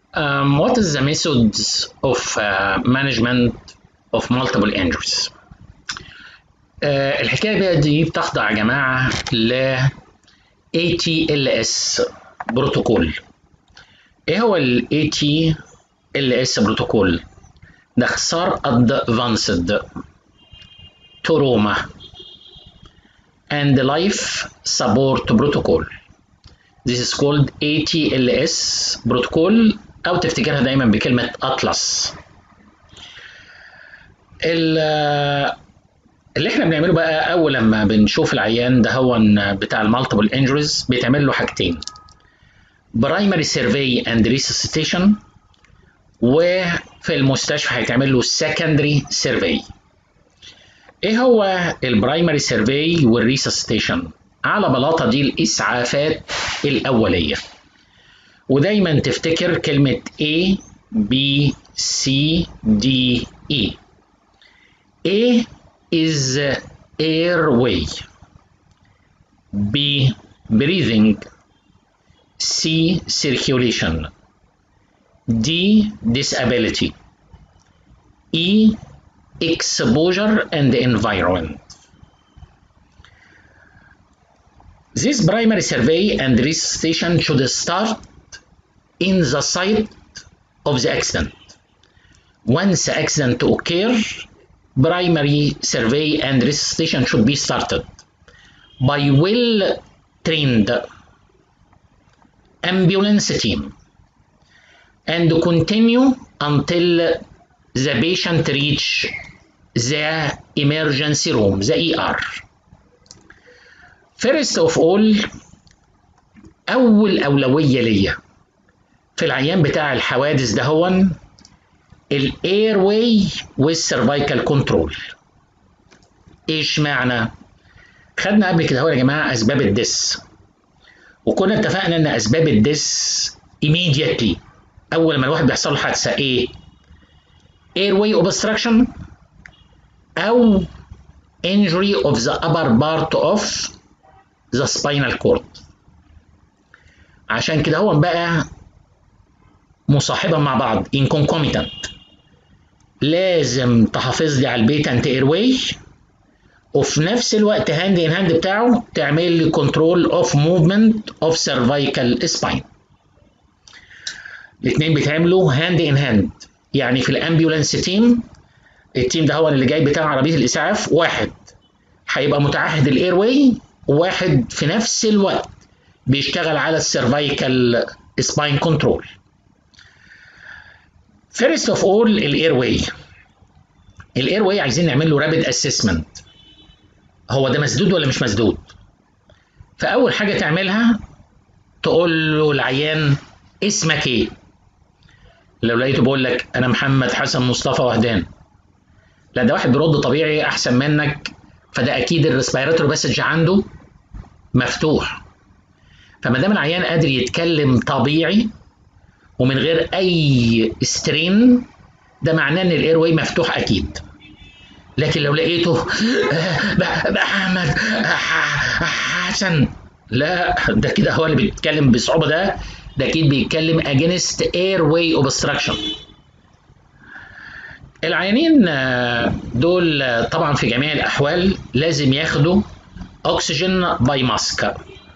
Um, what is the methods of uh, management of multiple injuries? Uh, الحكايه بقى دي بتخضع يا جماعه ل ATLS بروتوكول. ايه هو ال ATLS بروتوكول؟ ده اختصار Advanced Trauma and Life Support Protocol. This is called ATLS بروتوكول او تفتكرها دايما بكلمه اطلس اللي احنا بنعمله بقى اول لما بنشوف العيان ده هو بتاع المالتيبل انجريز بيتعمل له حاجتين برايمري سيرفي اند ريسيسيتيشن وفي المستشفى هيتعمل له سكندري سيرفي ايه هو البرايمري سيرفي والريسيسيتيشن على بلاطه دي الاسعافات الاوليه ودايما تفتكر كلمة A B C D E A is airway B breathing C circulation D disability E exposure and environment This primary survey and resuscitation should start in the site of the accident. Once the accident occur, primary survey and resuscitation should be started by well-trained ambulance team and continue until the patient reach the emergency room, the ER. First of all, أول أولوية ليا في العيان بتاع الحوادث ده هو الاير واي والسيرفايكال كنترول ايش معنى خدنا قبل كده هو يا جماعه اسباب الدس وكنا اتفقنا ان اسباب الدس immediately اول ما الواحد بيحصل له حادثه ايه airway obstruction او injury of the upper part of the spinal cord عشان كده هو بقى مصاحبة مع بعض in concomitant لازم تحافظ لي على البيتنت ايرواي وفي نفس الوقت هاند ان هاند بتاعه تعمل لي كنترول اوف موفمنت اوف سيرفايكال سباين الاثنين بيتعملوا هاند ان هاند يعني في الامبيولانس تيم التيم ده هو اللي جاي بتاع عربيه الاسعاف واحد هيبقى متعهد الايرواي وواحد في نفس الوقت بيشتغل على السيرفايكال سباين كنترول فيرست اوف اول الاير واي الاير واي عايزين نعمل له رابيد اسسمنت هو ده مسدود ولا مش مسدود فاول حاجه تعملها تقول له العيان اسمك ايه لو لقيته بيقول لك انا محمد حسن مصطفى وهدان لا ده واحد بيرد طبيعي احسن منك فده اكيد الريسبيراتور باسج عنده مفتوح فما دام العيان قادر يتكلم طبيعي ومن غير اي سترين ده معناه ان الاير واي مفتوح اكيد لكن لو لقيته احمد حسن لا ده كده هو اللي بيتكلم بصعوبه ده ده اكيد بيتكلم against airway obstruction العيانين دول طبعا في جميع الاحوال لازم ياخدوا اكسجين باي ماسك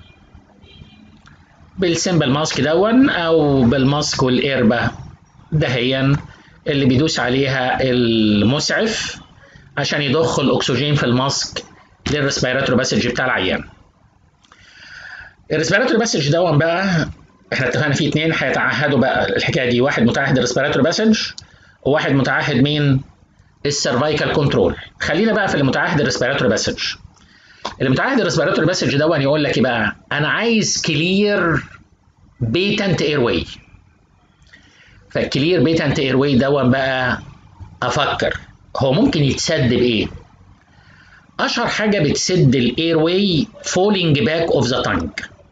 بالسمبل ماسك دون او بالماسك والايربا دهيا اللي بيدوس عليها المسعف عشان يضخ الاكسجين في الماسك للريسبيراتور باسج بتاع العيان الريسبيراتور باسج دون بقى احنا اتفقنا فيه اتنين هيتعهدوا بقى الحكايه دي واحد متعهد الريسبيراتور باسج وواحد متعهد مين السيرفايكال كنترول خلينا بقى في المتعهد الريسبيراتور باسج المتعهد الريسبيراتوري باسج ده يقول لك ايه بقى انا عايز كلير بيتنت اير واي فالكلير بيتنت اير واي ده بقى افكر هو ممكن يتسد بايه اشهر حاجه بتسد الاير واي فولينج باك اوف ذا تانج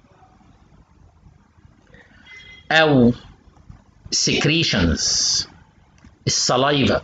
او secretions السلايفا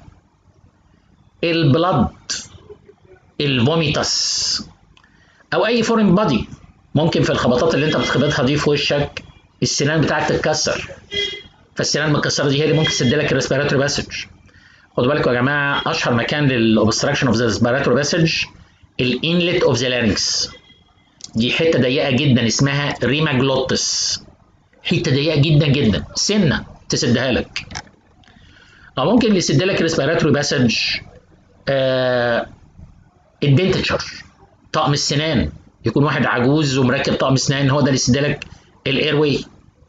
البلد الفوميتاس او اي فورين بادي ممكن في الخبطات اللي انت بتخبطها دي في وشك السنان بتاعك تتكسر فالسنان المكسره دي هي اللي ممكن تسد لك الريسبيراتوري باسج خدوا بالكم يا جماعه اشهر مكان للاوبستراكشن اوف ذا ريسبيراتوري باسج الانلت اوف ذا لارynx دي حته ضيقه جدا اسمها ريماجلوتس حته ضيقه جدا جدا سنه تسدها لك او ممكن اللي يسد لك ريسبيراتوري باسج آه الدنتشر طقم السنان يكون واحد عجوز ومركب طقم اسنان هو ده اللي يسد لك الاير واي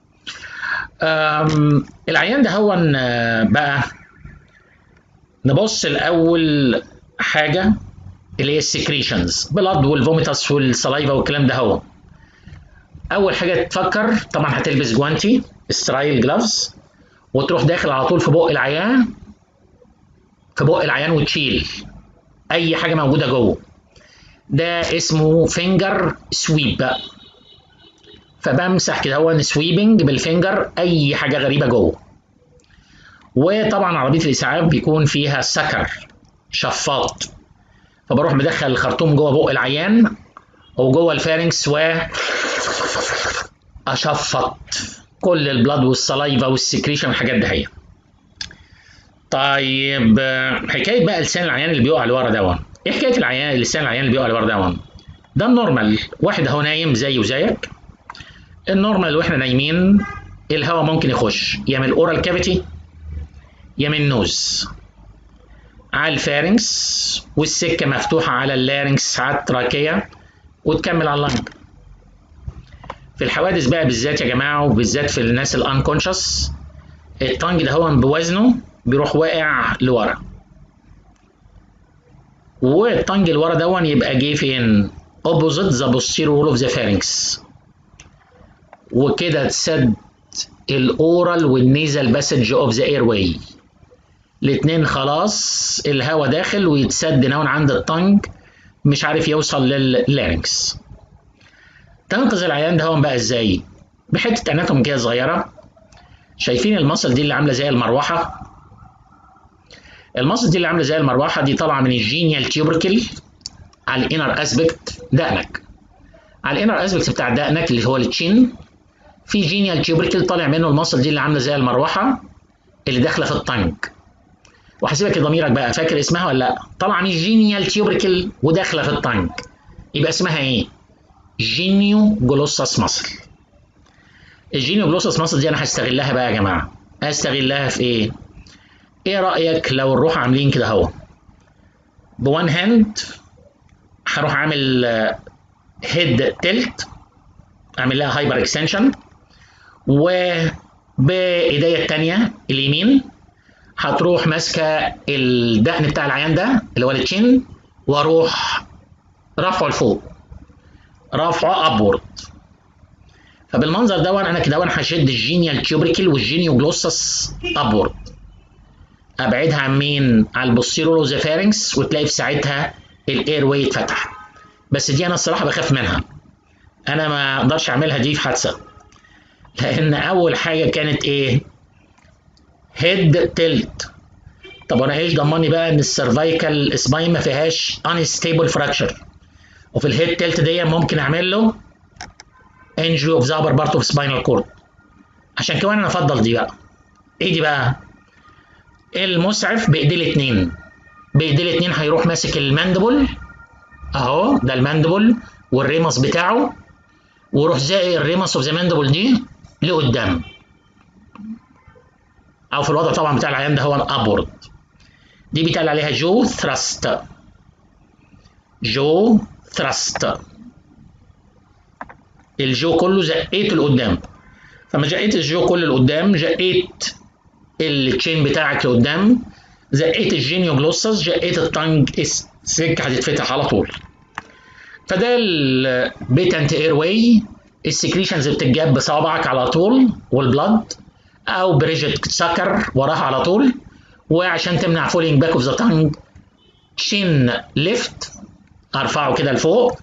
العيان ده هو بقى نبص الاول حاجه اللي هي السكريشنز بلاد والفوميتاس والسلايفا والكلام ده هو اول حاجه تفكر طبعا هتلبس جوانتي سترايل جلافز وتروح داخل على طول في بق العيان في بق العيان وتشيل اي حاجه موجوده جوه ده اسمه فينجر سويب بقى فبمسح كده هو سويبنج بالفينجر اي حاجه غريبه جوه وطبعا عربيه الاسعاف بيكون فيها سكر شفاط فبروح مدخل الخرطوم جوه بق العيان وجوه الفارنكس و اشفط كل البلاد والسلايفا والسكريشن والحاجات دي هي طيب حكايه بقى لسان العيان اللي بيقع لورا دون ايه حكايه العيان لسان العيان اللي بيقع لورا دون ده النورمال واحد اهو نايم زي وزيك النورمال واحنا نايمين الهواء ممكن يخش يا من الاورال كافيتي يا من النوز على الفارنكس والسكه مفتوحه على اللارنكس على التراكيه وتكمل على اللنج في الحوادث بقى بالذات يا جماعه وبالذات في الناس الانكونشس الطنج ده هو بوزنه بيروح واقع لورا والطنج اللي ورا دون يبقى جه فين opposite the posterior wall of the pharynx وكده تسد الاورال والنيزل باسج اوف ذا اير واي الاتنين خلاص الهواء داخل ويتسد نون عند الطنج مش عارف يوصل لللارنكس تنقذ العيان ده هون بقى ازاي بحته اناتوم كده صغيره شايفين المصل دي اللي عامله زي المروحه المصل دي اللي عامله زي المروحه دي طالعه من الجينيال تيوبركل على الانر اسبكت دقنك على الانر اسبكت بتاع دقنك اللي هو التشين في جينيال تيوبركل طالع منه المصل دي اللي عامله زي المروحه اللي داخله في الطنج وهسيبك ضميرك بقى فاكر اسمها ولا لا طالعه من الجينيال تيوبركل وداخله في الطنج يبقى اسمها ايه جينيو جلوسس مصل الجينيو جلوسس مصل دي انا هستغلها بقى يا جماعه هستغلها في ايه ايه رايك لو نروح عاملين كده اهو بوان هاند هروح عامل هيد تلت اعمل لها هايبر اكستنشن وبايديا التانية اليمين هتروح ماسكه الدقن بتاع العيان ده اللي هو التشين واروح رافعه لفوق رافعه ابورد فبالمنظر ده انا كده هشد الجينيال تيوبريكل والجينيو جلوسس ابورد ابعدها عن مين؟ على البوستيرولو فارنكس وتلاقي في ساعتها الاير واي اتفتح بس دي انا الصراحه بخاف منها انا ما اقدرش اعملها دي في حادثه لان اول حاجه كانت ايه؟ هيد تلت طب وانا ايش ضمني بقى ان السيرفايكال سباين ما فيهاش انستيبل فراكشر وفي الهيد تلت دي ممكن اعمل له انجري اوف ذا ابر بارت اوف سباينال كورد عشان كمان انا افضل دي بقى ايه دي بقى المسعف بايديه الاثنين بايديه الاثنين هيروح ماسك الماندبل اهو ده الماندبل والريمس بتاعه ويروح زائق الريمس اوف ذا ماندبل دي لقدام او في الوضع طبعا بتاع العيان ده هو الابورد دي بيتقال عليها جو ثراست جو ثراست الجو كله زقيته لقدام فما جقيت الجو كله لقدام جقيت التشين بتاعك لقدام زقيت الجينيو جلوسس جقيت التانج السكه هتتفتح على طول فده البيتنت اير واي السكريشنز بتتجاب بصابعك على طول والبلد او بريجيت سكر وراها على طول وعشان تمنع فولينج باك اوف ذا تانج شين ليفت ارفعه كده لفوق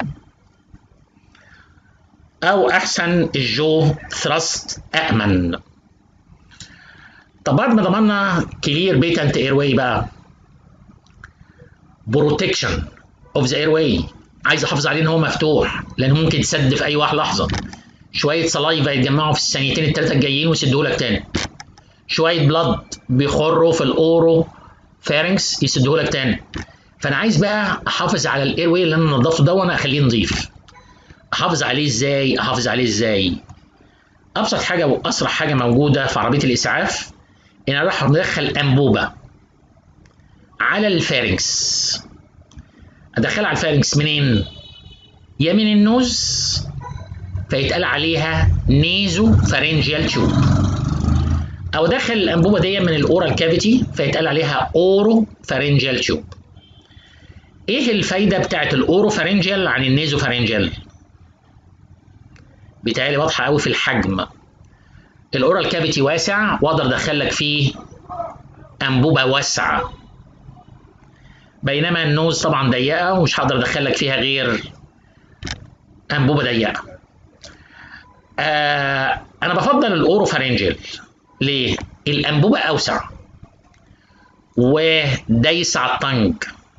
او احسن الجو ثراست امن طب بعد ما ضمننا كلير بيتنت اير واي بقى بروتكشن اوف ذا اير واي عايز احافظ عليه ان هو مفتوح لان ممكن يتسد في اي واحد لحظه شويه سلايفا يتجمعوا في الثانيتين الثلاثه الجايين ويسدوا لك تاني شويه بلد بيخروا في الاورو فارنكس يسدوه لك تاني فانا عايز بقى احافظ على الاير واي اللي انا نضفته ده وانا اخليه نظيف احافظ عليه ازاي احافظ عليه ازاي ابسط حاجه واسرع حاجه موجوده في عربيه الاسعاف ان انا اروح ادخل انبوبه على الفارنكس ادخلها على الفارنكس منين يا من النوز فيتقال عليها نيزو فارنجيال تيوب او ادخل الانبوبه دي من الاورال كافيتي فيتقال عليها اورو فارنجيال تيوب ايه الفايده بتاعت الاورو فارنجيال عن النيزو فارنجيال بيتهيألي واضحه قوي في الحجم الاورال كافيتي واسع واقدر ادخل لك فيه انبوبه واسعه بينما النوز طبعا ضيقه ومش هقدر ادخل لك فيها غير انبوبه ضيقه آه انا بفضل الاورو فارنجيال ليه الانبوبه اوسع ودايسه على الطنج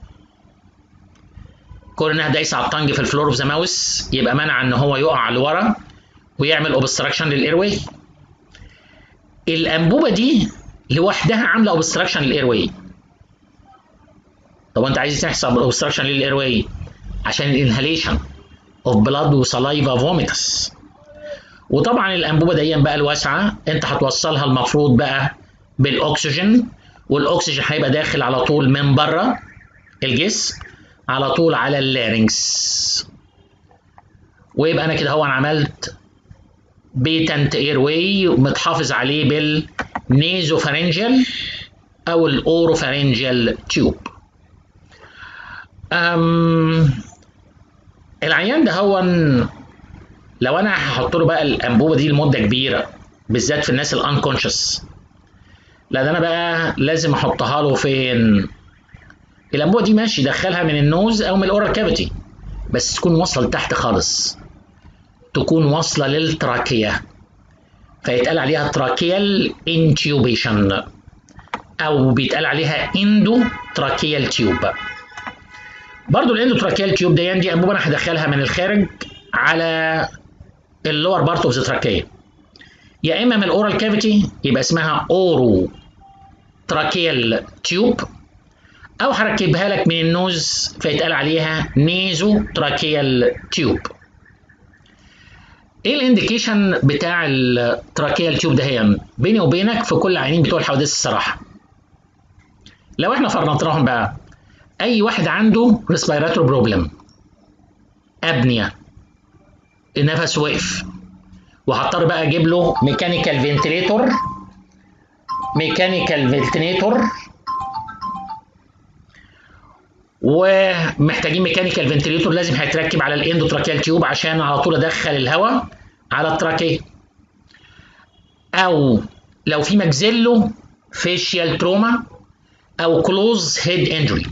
كون انها دايسه على الطنج في الفلور اوف ذا ماوس يبقى منع ان هو يقع لورا ويعمل اوبستراكشن للايرواي الانبوبه دي لوحدها عامله اوبستراكشن للايرواي طب انت عايز تحسب اوبستراكشن للايرواي عشان الانهاليشن اوف بلاد وسلايفا فوميتس وطبعا الانبوبه دي بقى الواسعه انت هتوصلها المفروض بقى بالاكسجين والاكسجين هيبقى داخل على طول من بره الجسم على طول على اللارنكس ويبقى انا كده هو انا عملت بيتنت اير واي متحافظ عليه بالنيزوفارنجيال او الاوروفارنجيال تيوب أم العيان ده هو لو انا هحط له بقى الانبوبه دي لمده كبيره بالذات في الناس الانكونشس لا ده انا بقى لازم احطها له فين الانبوبه دي ماشي دخلها من النوز او من الاورال كافيتي بس تكون واصله لتحت خالص تكون واصله للتراكيه فيتقال عليها تراكيال انتيوبيشن او بيتقال عليها اندو تراكيال تيوب برضو الاندو تراكيال تيوب دي دي انبوبه انا هدخلها من الخارج على اللور بارت اوف ذا تراكيه يا اما من الاورال كافيتي يبقى اسمها اورو تراكيال تيوب او هركبها لك من النوز فيتقال عليها نيزو تراكيال تيوب ايه الانديكيشن بتاع التراكيال تيوب ده هي بيني وبينك في كل العيانين بتوع الحوادث الصراحه لو احنا فرنطناهم بقى اي واحد عنده ريسبيراتور بروبلم ابنيا النفس وقف وهضطر بقى اجيب له ميكانيكال فنتليتور ميكانيكال فنتليتور ومحتاجين ميكانيكال فنتليتور لازم هيتركب على الاندوتراكيال تيوب عشان على طول ادخل الهواء على التراكيه او لو في ماكسيلو فيشيال تروما او كلوز هيد انجري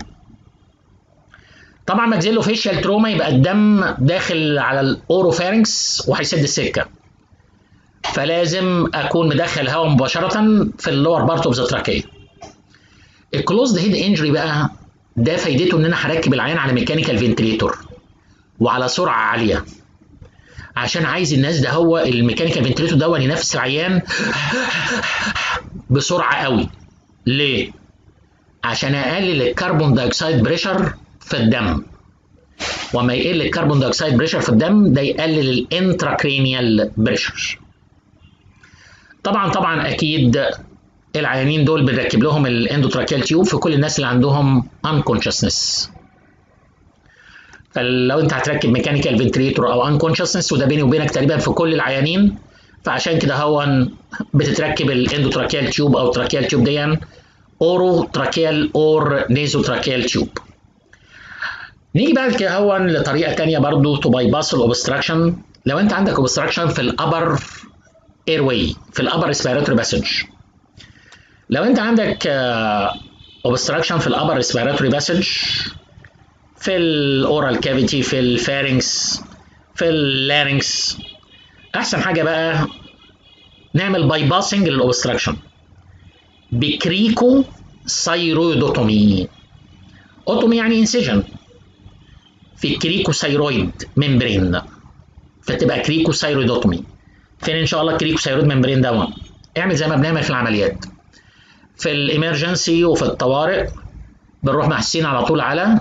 طبعا ماكسيلو فيشيال تروما يبقى الدم داخل على الاوروفارنكس وهيسد السكه فلازم اكون مدخل هواء مباشره في اللور بارت اوف ذا تراكيه الكلوزد هيد انجري بقى ده فايدته ان انا هركب العيان على ميكانيكال فنتليتور وعلى سرعه عاليه عشان عايز الناس ده هو الميكانيكال فنتليتور ده ينفس العيان بسرعه قوي ليه عشان اقلل الكربون دايوكسيد بريشر في الدم وما يقل الكربون دايوكسيد بريشر في الدم ده يقلل الانتراكرينيال بريشر طبعا طبعا اكيد العيانين دول بنركب لهم الاندوتراكيال تيوب في كل الناس اللي عندهم unconsciousness فلو انت هتركب ميكانيكال فنتريتور او unconsciousness وده بيني وبينك تقريبا في كل العيانين فعشان كده هو بتتركب الاندوتراكيال تيوب او تراكيال تيوب دي اورو تراكيال اور نيزو تراكيال تيوب نيجي بعد كده هو لطريقه ثانيه برضو تو باي باس الاوبستراكشن لو انت عندك اوبستراكشن في الابر اير واي في الابر ريسبيراتوري باسج لو انت عندك اوبستراكشن في الابر ريسبيراتوري باسج في الاورال كافيتي في الفارنكس في اللارنكس احسن حاجه بقى نعمل باي باسنج للاوبستراكشن بكريكو سايرويدوتومي اوتومي يعني انسجن في الكريكو سايرويد ممبرين فتبقى كريكو سايرويدوتومي فين ان شاء الله كريكو سايرويد ممبرين ده اعمل زي ما بنعمل في العمليات في الامرجنسي وفي الطوارئ بنروح محسين على طول على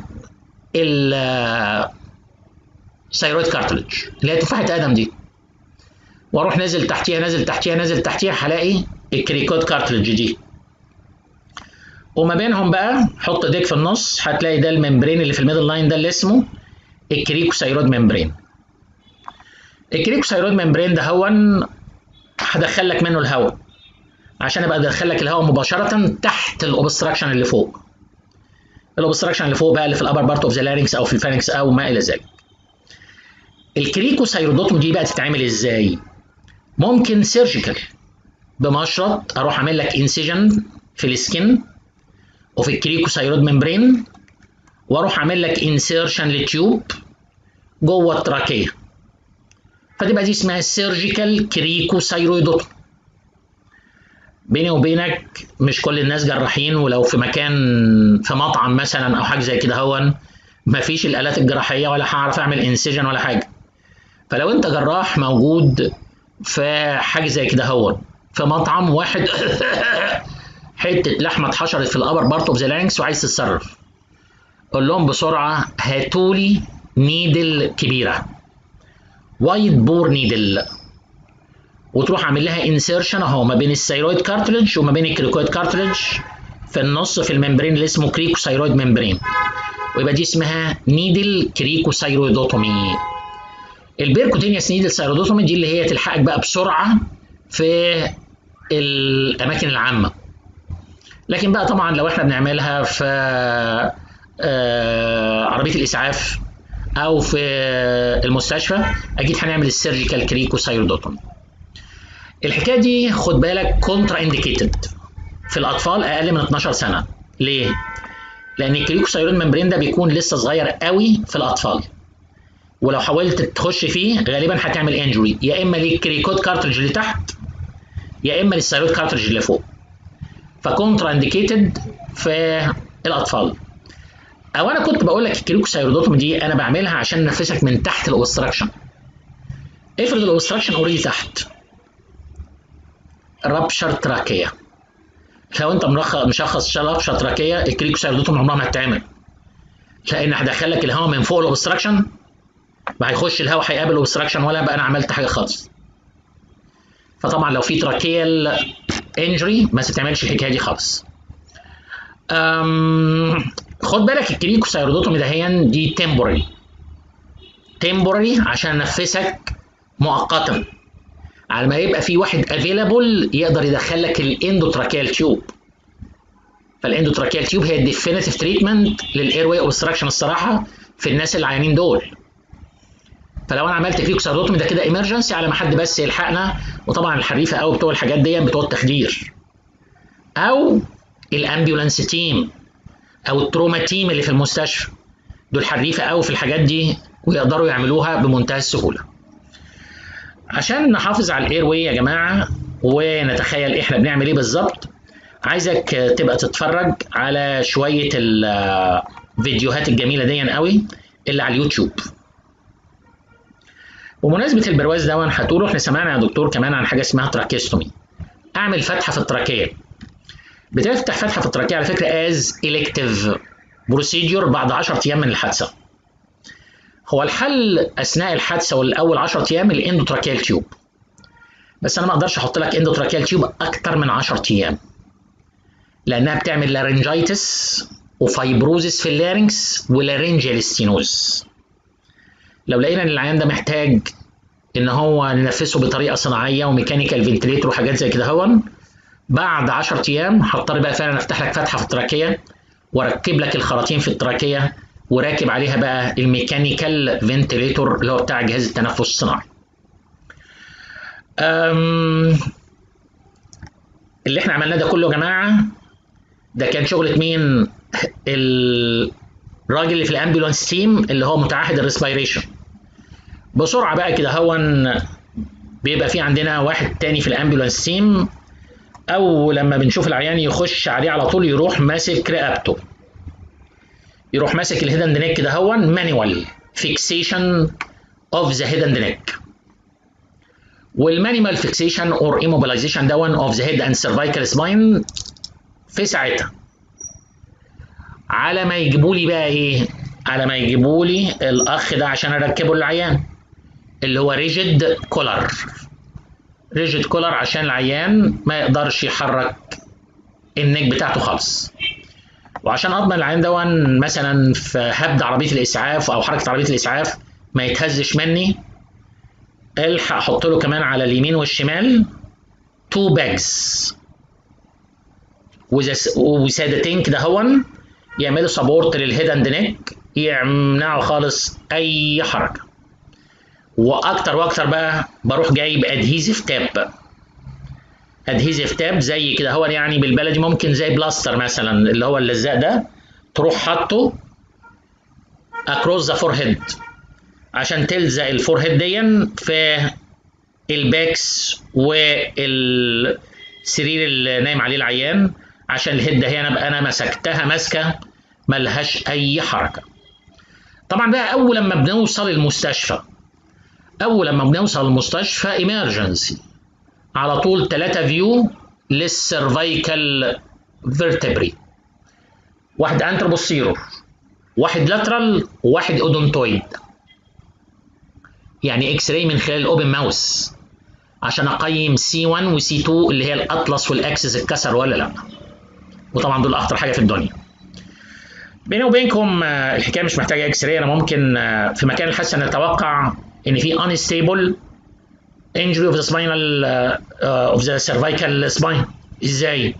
الثيرويد كارتلج اللي هي تفاحه ادم دي واروح نازل تحتيها نازل تحتيها نازل تحتيها هلاقي الكريكوت كارتلج دي وما بينهم بقى حط ايديك في النص هتلاقي ده الممبرين اللي في الميدل لاين ده اللي اسمه الكريكوسايرود ممبرين الكريكوسايرود ممبرين ده هو هدخل لك منه الهواء عشان ابقى ادخل لك الهواء مباشره تحت الاوبستراكشن اللي فوق الاوبستراكشن اللي فوق بقى اللي في الابر بارت اوف ذا لارynx او في الفارنكس او ما الى ذلك الكريكوسايرودوتوم دي بقى تتعمل ازاي ممكن سيرجيكال بمشرط اروح اعمل لك انسيجن في السكن وفي الكريكوسايرود ممبرين واروح اعمل لك انسيرشن لتيوب جوه التراكيه فتبقى دي اسمها سيرجيكال كريكوسايرويدوتوم بيني وبينك مش كل الناس جراحين ولو في مكان في مطعم مثلا او حاجه زي كده هون مفيش الالات الجراحيه ولا هعرف اعمل انسيجن ولا حاجه فلو انت جراح موجود في حاجه زي كده هون في مطعم واحد حته لحمه اتحشرت في الابر بارت اوف ذا لانكس وعايز تتصرف قول لهم بسرعه هاتولي نيدل كبيره وايت بور نيدل وتروح عامل لها انسيرشن اهو ما بين الثيرويد كارتلج وما بين الكريكويد كارتلج في النص في الممبرين اللي اسمه كريكوثايرويد ممبرين ويبقى دي اسمها نيدل كريكوثايرويدوتومي البيركوتينيوس نيدل ثايرويدوتومي دي اللي هي تلحقك بقى بسرعه في الاماكن العامه لكن بقى طبعا لو احنا بنعملها في آه عربيه الاسعاف او في المستشفى اكيد هنعمل السيرجيكال كريكوثايرويدوتومي الحكايه دي خد بالك كونترا انديكيتد في الاطفال اقل من 12 سنه ليه لان الكريكوثايرويد ممبرين ده بيكون لسه صغير قوي في الاطفال ولو حاولت تخش فيه غالبا هتعمل انجري يا اما للكريكوت كارترج اللي تحت يا اما للثايرويد كارترج اللي فوق فكونترا انديكيتد في الاطفال او انا كنت بقول لك الكريكوثايرويدوتومي دي انا بعملها عشان انفسك من تحت الاوبستراكشن افرض الاوبستراكشن اوريدي تحت رابشر تراكيه لو انت مشخص رابشر تراكيه الكريكوثايرويدوتومي عمرها ما هتتعمل لان هدخل لك الهواء من فوق الاوبستراكشن ما هيخش الهواء هيقابل الاوبستراكشن ولا بقى انا عملت حاجه خالص فطبعا لو في تراكيال انجري ما تتعملش الحكايه دي خالص خد بالك الكريكوثايرويدوتومي دهيا دي تمبوري تمبوري عشان انفسك مؤقتا على ما يبقى في واحد افيلابل يقدر يدخل لك الاندوتراكيال تيوب فالاندوتراكيال تيوب هي الديفينيتيف تريتمنت للاير واي اوبستراكشن الصراحه في الناس اللي عيانين دول فلو انا عملت كريكوثايرويدوتومي ده كده ايمرجنسي على ما حد بس يلحقنا وطبعا الحريفه قوي بتوع الحاجات دي بتوع التخدير او الامبيولانس تيم او التروما تيم اللي في المستشفى دول حريفه قوي في الحاجات دي ويقدروا يعملوها بمنتهى السهوله عشان نحافظ على الاير واي يا جماعه ونتخيل احنا بنعمل ايه بالظبط عايزك تبقى تتفرج على شويه الفيديوهات الجميله دي قوي اللي على اليوتيوب بمناسبة البرواز ده هتقولوا احنا سمعنا يا دكتور كمان عن حاجة اسمها تراكيستومي. أعمل فتحة في التراكية. بتفتح فتحة في التراكية على فكرة از إلكتيف بروسيديور بعد 10 أيام من الحادثة. هو الحل أثناء الحادثة والأول 10 أيام الاندوتراكيال تيوب. بس أنا ما أقدرش أحط لك اندوتراكيال تيوب أكتر من 10 أيام. لأنها بتعمل لارنجايتس وفايبروزس في اللارنكس ولارنجيال ستينوز. لو لقينا ان العيان ده محتاج ان هو ننفسه بطريقه صناعيه وميكانيكال فنتليتر وحاجات زي كده هون بعد 10 ايام هضطر بقى فعلا افتح لك فتحه في التراكيه واركب لك الخراطيم في التراكيه وراكب عليها بقى الميكانيكال فنتليتور اللي هو بتاع جهاز التنفس الصناعي. اللي احنا عملناه ده كله يا جماعه ده كان شغله مين؟ الراجل اللي في الامبيولانس تيم اللي هو متعهد الريسبيريشن بسرعه بقى كده هون بيبقى في عندنا واحد تاني في الامبيولانس تيم او لما بنشوف العيان يخش عليه على طول يروح ماسك رقبته يروح ماسك الهيد اند نيك كده هون مانيوال فيكسيشن اوف ذا هيد اند نيك والمانيمال فيكسيشن اور immobilization دون اوف ذا هيد اند سيرفايكال سباين في ساعتها على ما يجيبوا لي بقى ايه على ما يجيبوا لي الاخ ده عشان اركبه للعيان اللي هو ريجيد كولر ريجيد كولر عشان العيان ما يقدرش يحرك النيك بتاعته خالص وعشان اضمن العيان دون مثلا في هبد عربيه الاسعاف او حركه عربيه الاسعاف ما يتهزش مني الحق احط له كمان على اليمين والشمال تو باجز وسادتين كده هون يعملوا سبورت للهيد اند نيك يمنعوا خالص اي حركه واكتر واكتر بقى بروح جايب ادهيزيف تاب ادهيزيف تاب زي كده هو يعني بالبلدي ممكن زي بلاستر مثلا اللي هو اللزاق ده تروح حاطه اكروس ذا فور هيد عشان تلزق الفور هيد دي في الباكس والسرير اللي نايم عليه العيان عشان الهيد هي انا ابقى انا مسكتها ماسكه ملهاش اي حركه طبعا بقى اول لما بنوصل المستشفى اول لما بنوصل المستشفى ايمرجنسي على طول ثلاثة فيو للسيرفايكال فيرتبري واحد انتروبوسيرور واحد لاترال وواحد اودونتويد يعني اكس راي من خلال الاوبن ماوس عشان اقيم سي 1 وسي 2 اللي هي الاطلس والاكسس اتكسر ولا لا وطبعا دول اخطر حاجه في الدنيا بيني وبينكم الحكايه مش محتاجه اكس راي انا ممكن في مكان الحادثه نتوقع ان في unstable injury of the spinal uh, of the cervical spine ازاي؟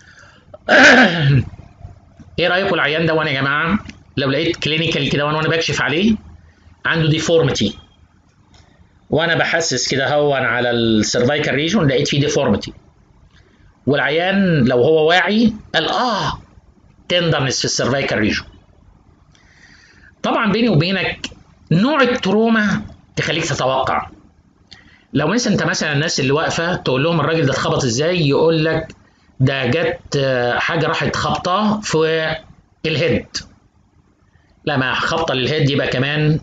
ايه رايكم العيان ده وانا يا جماعه لو لقيت كلينيكال كده وانا بكشف عليه عنده ديفورميتي وانا بحسس كده هو على السيرفايكال ريجون لقيت فيه ديفورميتي والعيان لو هو واعي قال اه تندرنس في السيرفايكال ريجون طبعا بيني وبينك نوع التروما تخليك تتوقع لو مثلا انت مثلا الناس اللي واقفه تقول لهم الراجل ده اتخبط ازاي يقول لك ده جت حاجه راحت خبطه في الهيد لا ما خبطه للهيد يبقى كمان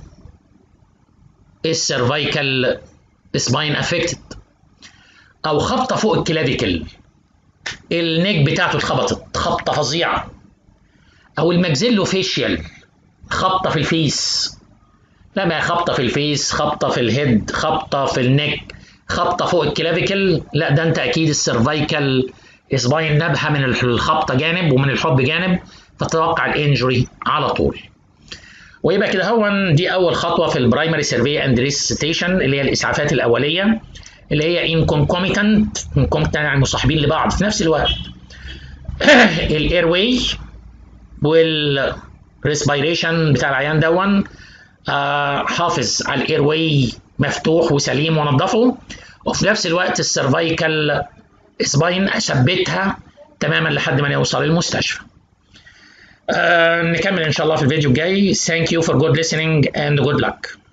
السيرفايكال سباين افكتد او خبطه فوق الكلافيكل النيك بتاعته اتخبطت خبطه فظيعه او المجزيلو فيشيال خبطه في الفيس لا ما خبطه في الفيس خبطه في الهيد خبطه في النك خبطه فوق الكلافيكل لا ده انت اكيد السيرفايكال سباين نبهه من الخبطه جانب ومن الحب جانب فتتوقع الانجري على طول ويبقى كده هو دي اول خطوه في البرايمري سيرفي اند ريسيتيشن اللي هي الاسعافات الاوليه اللي هي ان كونكوميتنت كونكوميتنت يعني مصاحبين لبعض في نفس الوقت الاير واي والريسبيريشن بتاع العيان دون آه حافظ على الاير واي مفتوح وسليم ونظفه وفي نفس الوقت السيرفايكال سباين اثبتها تماما لحد ما نوصل المستشفى. آه نكمل ان شاء الله في الفيديو الجاي. Thank you for good listening and good luck.